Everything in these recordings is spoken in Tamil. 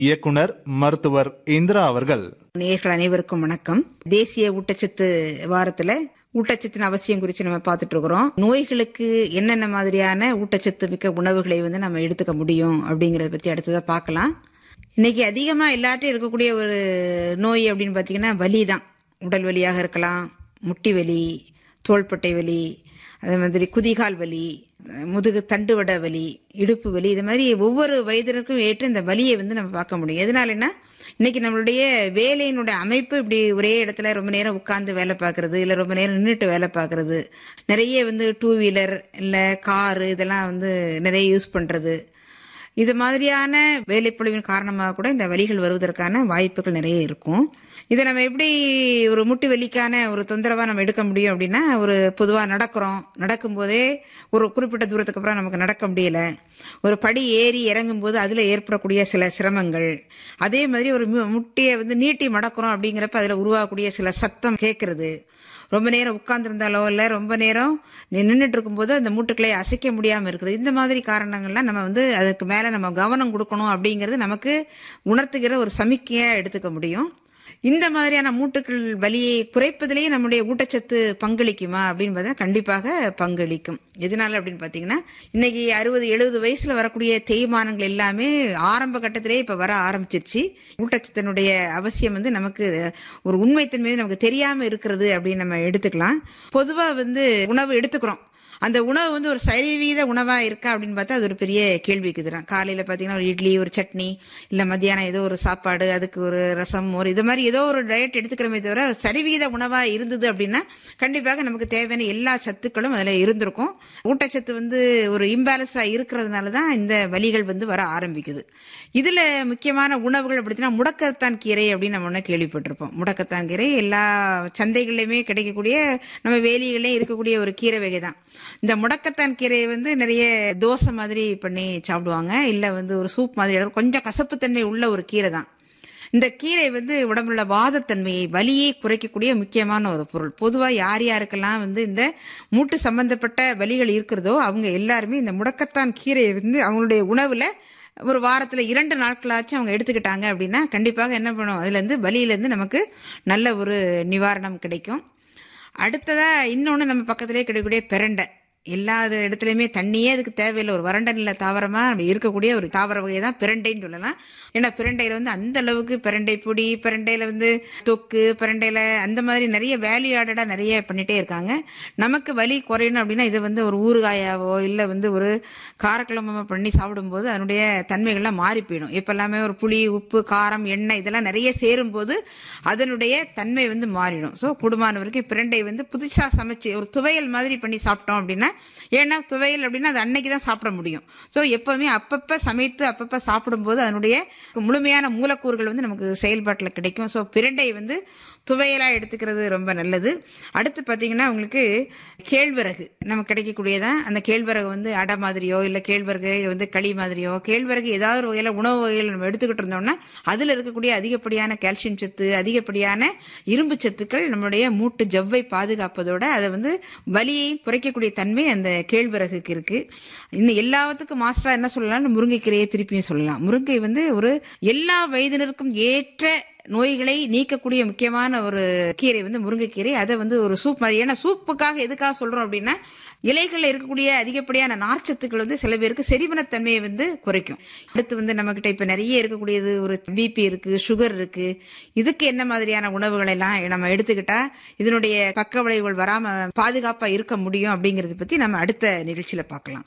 இயக்குனர் மருத்துவர் இந்திரா அவர்கள் நேர்கள் அனைவருக்கும் வணக்கம் தேசிய ஊட்டச்சத்து வாரத்துல ஊட்டச்சத்தின் அவசியம் குறித்து நம்ம பார்த்துட்டு இருக்கிறோம் நோய்களுக்கு என்னென்ன மாதிரியான ஊட்டச்சத்து மிக்க உணவுகளை வந்து நம்ம எடுத்துக்க முடியும் அப்படிங்கறத பத்தி அடுத்ததா பார்க்கலாம் இன்னைக்கு அதிகமா எல்லார்ட்டையும் இருக்கக்கூடிய ஒரு நோய் அப்படின்னு பார்த்தீங்கன்னா வலி தான் உடல் வலியாக இருக்கலாம் முட்டி வலி தோள்பட்டை வலி அதே மாதிரி குதிகால் வலி முதுகு தண்டுவட வலி இடுப்பு வலி இது மாதிரி ஒவ்வொரு வயதினருக்கும் ஏற்ற இந்த வலியை வந்து நம்ம பார்க்க முடியும் எதனாலன்னா இன்னைக்கு நம்மளுடைய வேலையினுடைய அமைப்பு இப்படி ஒரே இடத்துல ரொம்ப நேரம் உட்கார்ந்து வேலை பார்க்கறது இல்லை ரொம்ப நேரம் நின்றுட்டு வேலை பார்க்கறது நிறைய வந்து டூ வீலர் இல்லை காரு இதெல்லாம் வந்து நிறைய யூஸ் பண்ணுறது இது மாதிரியான வேலைப்பொழிவின் காரணமாக கூட இந்த வலிகள் வருவதற்கான வாய்ப்புகள் நிறைய இருக்கும் இதை நம்ம எப்படி ஒரு முட்டு வலிக்கான ஒரு தொந்தரவாக நம்ம எடுக்க முடியும் அப்படின்னா ஒரு பொதுவாக நடக்கிறோம் நடக்கும்போதே ஒரு குறிப்பிட்ட தூரத்துக்கு அப்புறம் நமக்கு நடக்க முடியல ஒரு படி ஏறி இறங்கும்போது அதில் ஏற்படக்கூடிய சில சிரமங்கள் அதே மாதிரி ஒரு மு- முட்டியை வந்து நீட்டி மடக்கிறோம் அப்படிங்கிறப்ப அதில் உருவாகக்கூடிய சில சத்தம் கேட்கறது ரொம்ப நேரம் உட்கார்ந்துருந்தாலோ இல்லை ரொம்ப நேரம் நின்றுட்டு இருக்கும்போது அந்த மூட்டுக்களை அசைக்க முடியாமல் இருக்குது இந்த மாதிரி காரணங்கள்லாம் நம்ம வந்து அதுக்கு மேலே நம்ம கவனம் கொடுக்கணும் அப்படிங்கிறது நமக்கு உணர்த்துகிற ஒரு சமிக்கையாக எடுத்துக்க முடியும் இந்த மாதிரியான மூட்டுக்கள் வலியை குறைப்பதிலேயே நம்முடைய ஊட்டச்சத்து பங்களிக்குமா அப்படின்னு பார்த்தீங்கன்னா கண்டிப்பாக பங்களிக்கும் எதனால அப்படின்னு பார்த்தீங்கன்னா இன்னைக்கு அறுபது எழுபது வயசுல வரக்கூடிய தேய்மானங்கள் எல்லாமே ஆரம்ப கட்டத்திலே இப்போ வர ஆரம்பிச்சிருச்சு ஊட்டச்சத்தினுடைய அவசியம் வந்து நமக்கு ஒரு உண்மைத்தன்மை நமக்கு தெரியாம இருக்கிறது அப்படின்னு நம்ம எடுத்துக்கலாம் பொதுவாக வந்து உணவு எடுத்துக்கிறோம் அந்த உணவு வந்து ஒரு சரிவீத உணவா இருக்கா அப்படின்னு பார்த்தா அது ஒரு பெரிய கேள்விக்கு தான் காலையில பாத்தீங்கன்னா ஒரு இட்லி ஒரு சட்னி இல்ல மத்தியானம் ஏதோ ஒரு சாப்பாடு அதுக்கு ஒரு ரசம் ஒரு இது மாதிரி ஏதோ ஒரு டயட் எடுத்துக்கிறோமே தவிர சரிவீத உணவா இருந்தது அப்படின்னா கண்டிப்பாக நமக்கு தேவையான எல்லா சத்துக்களும் அதுல இருந்திருக்கும் ஊட்டச்சத்து வந்து ஒரு இம்பேலன்ஸா இருக்கிறதுனால தான் இந்த வலிகள் வந்து வர ஆரம்பிக்குது இதுல முக்கியமான உணவுகள் அப்படின்னா முடக்கத்தான் கீரை அப்படின்னு நம்ம ஒன்று கேள்விப்பட்டிருப்போம் முடக்கத்தான் கீரை எல்லா சந்தைகள்லையுமே கிடைக்கக்கூடிய நம்ம வேலிகள்லையும் இருக்கக்கூடிய ஒரு கீரை வகை தான் இந்த முடக்கத்தான் கீரையை வந்து நிறைய தோசை மாதிரி பண்ணி சாப்பிடுவாங்க இல்லை வந்து ஒரு சூப் மாதிரி இருக்கும். கொஞ்சம் கசப்புத்தன்மை உள்ள ஒரு கீரை தான் இந்த கீரை வந்து உடம்புல வாதத்தன்மையை வலியை குறைக்கக்கூடிய முக்கியமான ஒரு பொருள் பொதுவாக யார் யாருக்கெல்லாம் வந்து இந்த மூட்டு சம்பந்தப்பட்ட வலிகள் இருக்கிறதோ அவங்க எல்லாருமே இந்த முடக்கத்தான் கீரையை வந்து அவங்களுடைய உணவுல ஒரு வாரத்தில் இரண்டு நாட்களாச்சும் அவங்க எடுத்துக்கிட்டாங்க அப்படின்னா கண்டிப்பாக என்ன பண்ணும் அதுலேருந்து வலியிலேருந்து நமக்கு நல்ல ஒரு நிவாரணம் கிடைக்கும் அடுத்ததா இன்னொன்று நம்ம பக்கத்திலே கிடைக்கக்கூடிய பிரண்டை எல்லா இடத்துலையுமே தண்ணியே அதுக்கு தேவையில்லை ஒரு வறண்ட நில தாவரமாக நம்ம இருக்கக்கூடிய ஒரு தாவர வகை தான் பிரண்டைன்னு சொல்லலாம் ஏன்னா பிரண்டையில் வந்து அந்த அளவுக்கு பிரண்டை பொடி பிரண்டையில் வந்து தொக்கு பிரண்டையில் அந்த மாதிரி நிறைய வேல்யூ ஆடடாக நிறைய பண்ணிட்டே இருக்காங்க நமக்கு வலி குறையணும் அப்படின்னா இதை வந்து ஒரு ஊறுகாயாவோ இல்லை வந்து ஒரு காரக்குழம்பு பண்ணி சாப்பிடும்போது அதனுடைய தன்மைகள்லாம் மாறி போயிடும் இப்போ எல்லாமே ஒரு புளி உப்பு காரம் எண்ணெய் இதெல்லாம் நிறைய சேரும்போது அதனுடைய தன்மை வந்து மாறிடும் ஸோ கூடுமான வரைக்கும் பிரண்டை வந்து புதுசாக சமைச்சு ஒரு துவையல் மாதிரி பண்ணி சாப்பிட்டோம் அப்படின்னா ஏன்னா துவையல் அப்படின்னா அது அன்னைக்கு தான் சாப்பிட முடியும் ஸோ எப்பவுமே அப்பப்போ சமைத்து அப்பப்போ சாப்பிடும்போது அதனுடைய முழுமையான மூலக்கூறுகள் வந்து நமக்கு செயல்பாட்டில் கிடைக்கும் ஸோ பிரண்டை வந்து துவையலாக எடுத்துக்கிறது ரொம்ப நல்லது அடுத்து பார்த்தீங்கன்னா உங்களுக்கு கேழ்வரகு நமக்கு கிடைக்கக்கூடியதான் அந்த கேழ்வரகு வந்து அடை மாதிரியோ இல்லை கேழ்வரகு வந்து களி மாதிரியோ கேழ்வரகு ஏதாவது ஒரு வகையில் உணவு வகையில் நம்ம எடுத்துக்கிட்டு இருந்தோம்னா அதில் இருக்கக்கூடிய அதிகப்படியான கால்சியம் சத்து அதிகப்படியான இரும்பு சத்துக்கள் நம்மளுடைய மூட்டு ஜவ்வை பாதுகாப்பதோட அதை வந்து வலியை குறைக்கக்கூடிய தன்மை அந்த கேழ்வரகுக்கு இருக்கு இன்னும் எல்லாத்துக்கும் மாஸ்டரா என்ன சொல்லலாம் முருங்கைக்கீரையை திருப்பியும் சொல்லலாம் முருங்கை வந்து ஒரு எல்லா வயதினருக்கும் ஏற்ற நோய்களை நீக்கக்கூடிய முக்கியமான ஒரு கீரை வந்து முருங்கைக்கீரை அதை வந்து ஒரு சூப் மாதிரி ஏன்னா சூப்புக்காக எதுக்காக சொல்றோம் அப்படின்னா இலைகளில் இருக்கக்கூடிய அதிகப்படியான நார்ச்சத்துக்கள் வந்து சில பேருக்கு செரிமனத்தன்மையை வந்து குறைக்கும் அடுத்து வந்து நம்மக்கிட்ட இப்போ நிறைய இருக்கக்கூடியது ஒரு பிபி இருக்கு சுகர் இருக்கு இதுக்கு என்ன மாதிரியான உணவுகளை எல்லாம் நம்ம எடுத்துக்கிட்டா இதனுடைய பக்க விளைவுகள் வராம பாதுகாப்பா இருக்க முடியும் அப்படிங்கறத பத்தி நம்ம அடுத்த நிகழ்ச்சியில பார்க்கலாம்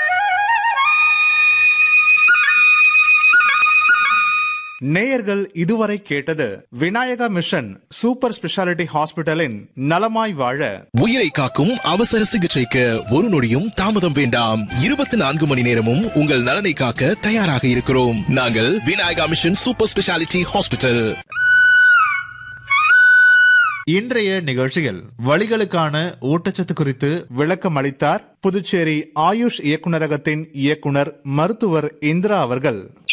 நேயர்கள் இதுவரை கேட்டது விநாயகா மிஷன் சூப்பர் ஸ்பெஷாலிட்டி ஹாஸ்பிட்டலின் நலமாய் வாழ உயிரை காக்கும் அவசர சிகிச்சைக்கு ஒரு நொடியும் தாமதம் வேண்டாம் இருபத்தி நான்கு மணி நேரமும் உங்கள் நலனை காக்க தயாராக இருக்கிறோம் நாங்கள் Vinayaka mission super speciality hospital இன்றைய நிகழ்ச்சியில் வலிகளுக்கான ஊட்டச்சத்து குறித்து விளக்கம் அளித்தார் புதுச்சேரி ஆயுஷ் இயக்குநரகத்தின் இயக்குனர் மருத்துவர் இந்திரா அவர்கள்